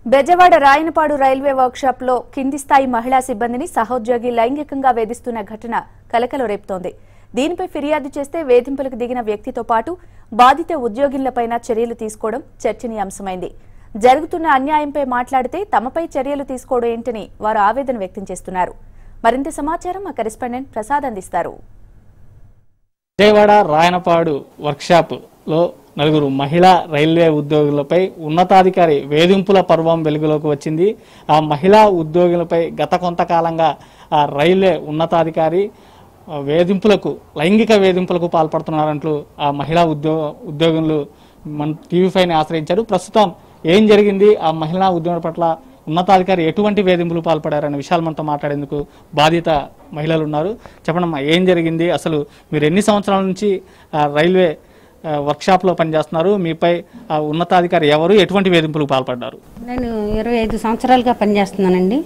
Bezawada Rayanapadu railway workshop లో కింది స్థాయి మహిళా సిబ్బందిని సహోద్యోగి లైంగికంగా వేధిస్తున్న ఘటన కలకలం రేపుతోంది దీనిపై ఫిర్యాదు చేస్తే వేధింపులకు దిగిన వ్యక్తితో పాటు బాధిత ఉద్యోగులపైన చర్యలు తీసుకోవడం చర్చనీయాంశమైంది జరుగుతున్న అన్యాయంపై మాట్లాడితే తమపై చర్యలు తీసుకోవడం ఏంటని వారు ఆవేదన వ్యక్తం చేస్తున్నారు మరింత సమాచారం మా కరెస్పాండెంట్ ప్రసాద్ అందిస్తారు విజయవాడ రాయనపాడు వర్క్షాప్ లో నలుగురు మహిళా రైల్వే ఉద్యోగులపై ఉన్నతాధికారి వేధింపుల పర్వం వెలుగులోకి వచ్చింది ఆ మహిళా ఉద్యోగులపై గత కొంతకాలంగా ఆ రైల్వే ఉన్నతాధికారి ఆ, వేధింపులకు లైంగిక వేధింపులకు పాల్పడుతున్నారంటూ ఆ మహిళా ఉద్యోగ ఉద్యోగులు మన టీవీ ఫైవ్ని ఆశ్రయించారు ప్రస్తుతం ఏం జరిగింది ఆ మహిళా ఉద్యోగుల పట్ల ఉన్నతాధికారి ఎటువంటి వేధింపులు పాల్పడారనే విషయాలు మనతో మాట్లాడేందుకు బాధిత మహిళలు ఉన్నారు చెప్పండమ్మా ఏం జరిగింది అసలు మీరు ఎన్ని సంవత్సరాల నుంచి ఆ, రైల్వే ఆ, వర్క్షాప్లో పనిచేస్తున్నారు మీపై ఆ ఉన్నతాధికారి ఎవరు ఎటువంటి వేధింపులకు పాల్పడ్డారు నేను ఇరవై ఐదు సంవత్సరాలుగా పనిచేస్తున్నానండి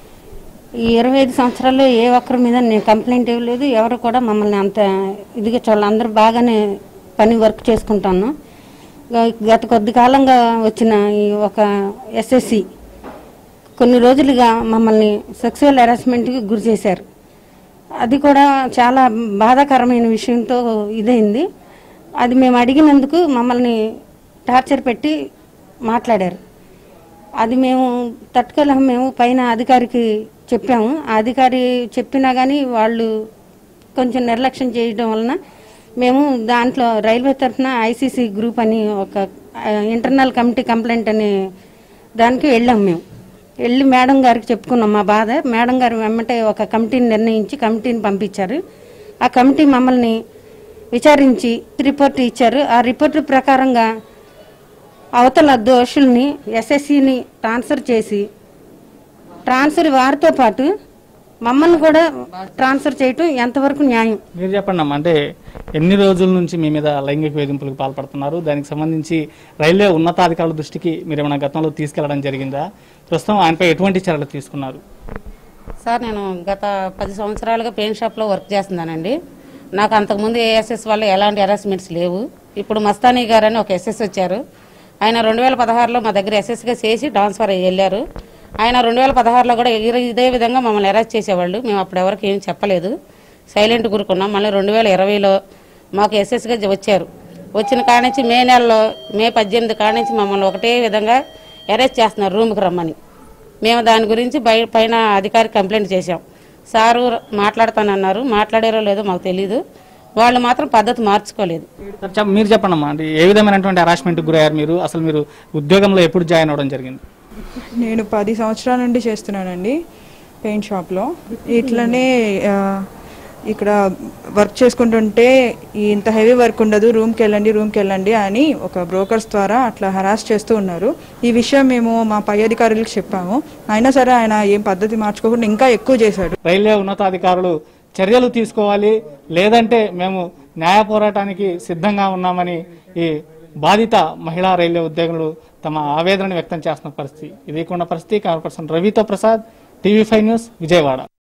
ఈ ఇరవై ఐదు సంవత్సరాల్లో ఏ ఒక్కరి మీద నేను కంప్లైంట్ ఇవ్వలేదు ఎవరు కూడా మమ్మల్ని అంత ఇదిగా చూడాలి అందరూ బాగానే పని వర్క్ చేసుకుంటాను గ- గత కొద్ది కాలంగా వచ్చిన ఈ ఒక ఎస్ఎస్సి కొన్ని రోజులుగా మమ్మల్ని సెక్సువల్ హెరాస్మెంట్కి గురి చేశారు అది కూడా చాలా బాధాకరమైన విషయంతో ఇదైంది అది మేము అడిగినందుకు మమ్మల్ని టార్చర్ పెట్టి మాట్లాడారు అది మేము తట్టుకోలేము మేము పైన అధికారికి చెప్పాము ఆ అధికారి చెప్పినా కానీ వాళ్ళు కొంచెం నిర్లక్ష్యం చేయడం వలన మేము దాంట్లో రైల్వే తరఫున ఐసీసీ గ్రూప్ అని ఒక ఆ, ఇంటర్నల్ కమిటీ కంప్లైంట్ అనే దానికి వెళ్ళాం మేము వెళ్ళి మేడం గారికి చెప్పుకున్నాం మా బాధ మేడం గారు వెంబటే ఒక కమిటీని నిర్ణయించి కమిటీని పంపించారు ఆ కమిటీ మమ్మల్ని విచారించి రిపోర్ట్ ఇచ్చారు ఆ రిపోర్ట్ ప్రకారంగా అవతల దోషుల్ని ఎస్ఎస్సిని ట్రాన్స్ఫర్ చేసి ట్రాన్స్ఫర్ వారితో పాటు మమ్మల్ని కూడా ట్రాన్స్ఫర్ చేయటం ఎంతవరకు న్యాయం మీరు చెప్పండి అమ్మా అంటే ఎన్ని రోజుల నుంచి మీ మీద లైంగిక వేధింపులకు పాల్పడుతున్నారు దానికి సంబంధించి రైల్వే ఉన్నతాధికారుల దృష్టికి మీరు ఏమైనా గతంలో తీసుకెళ్లడం జరిగిందా ప్రస్తుతం ఆయనపై ఎటువంటి చర్యలు తీసుకున్నారు సార్ నేను గత పది సంవత్సరాలుగా పెయింట్ షాప్లో వర్క్ చేస్తున్నానండి నాకు అంతకుముందు ఏఎస్ఎస్ వల్ల ఎలాంటి హెరాస్మెంట్స్ లేవు ఇప్పుడు మస్తానీ గారు అని ఒక ఎస్ఎస్ వచ్చారు ఆయన రెండు వేల పదహారులో మా దగ్గర ఎస్ఎస్గా చేసి ట్రాన్స్ఫర్ అయ్యి వెళ్ళారు ఆయన రెండు వేల పదహారులో కూడా ఇర- ఇదే విధంగా మమ్మల్ని అరెస్ట్ చేసేవాళ్ళు మేము అప్పుడు ఎవరికి ఏం చెప్పలేదు సైలెంట్ కూరుకున్నాం మళ్ళీ రెండు వేల ఇరవైలో మాకు ఎస్ఎస్గా వచ్చారు వచ్చిన కాడ నుంచి మే నెలలో మే పద్దెనిమిది కాడ నుంచి మమ్మల్ని ఒకటే విధంగా అరెస్ట్ చేస్తున్నారు రూమ్కి రమ్మని మేము దాని గురించి బయ పైన అధికారి కంప్లైంట్ చేశాం సారు మాట్లాడతానన్నారు మాట్లాడారో లేదో మాకు తెలీదు వాళ్ళు మాత్రం పద్ధతి మార్చుకోలేదు సార్ చెప్- మీరు చెప్పండి అమ్మా అంటే ఏ విధమైనటువంటి హరాస్మెంట్కి గురయ్యారు మీరు అసలు మీరు ఉద్యోగంలో ఎప్పుడు జాయిన్ అవ్వడం జరిగింది నేను పది సంవత్సరాల నుండి చేస్తున్నానండి పెయింట్ షాప్లో ఇట్లనే ఆ, ఇక్కడ వర్క్ చేసుకుంటుంటే ఇంత హెవీ వర్క్ ఉండదు రూమ్కి వెళ్ళండి రూమ్కి వెళ్ళండి అని ఒక బ్రోకర్స్ ద్వారా అట్లా హరాస్ చేస్తూ ఉన్నారు ఈ విషయం మేము మా పై అధికారులకు చెప్పాము అయినా సరే ఆయన ఏం పద్ధతి మార్చుకోకుండా ఇంకా ఎక్కువ చేశాడు రైల్వే ఉన్నతాధికారులు చర్యలు తీసుకోవాలి లేదంటే మేము న్యాయ పోరాటానికి సిద్ధంగా ఉన్నామని ఈ బాధిత మహిళా రైల్వే ఉద్యోగులు తమ ఆవేదనను వ్యక్తం చేస్తున్న పరిస్థితి ఇది కొన్న పరిస్థితి కామర్పర్సన్ రవితో Prasad TV five news Vijayawada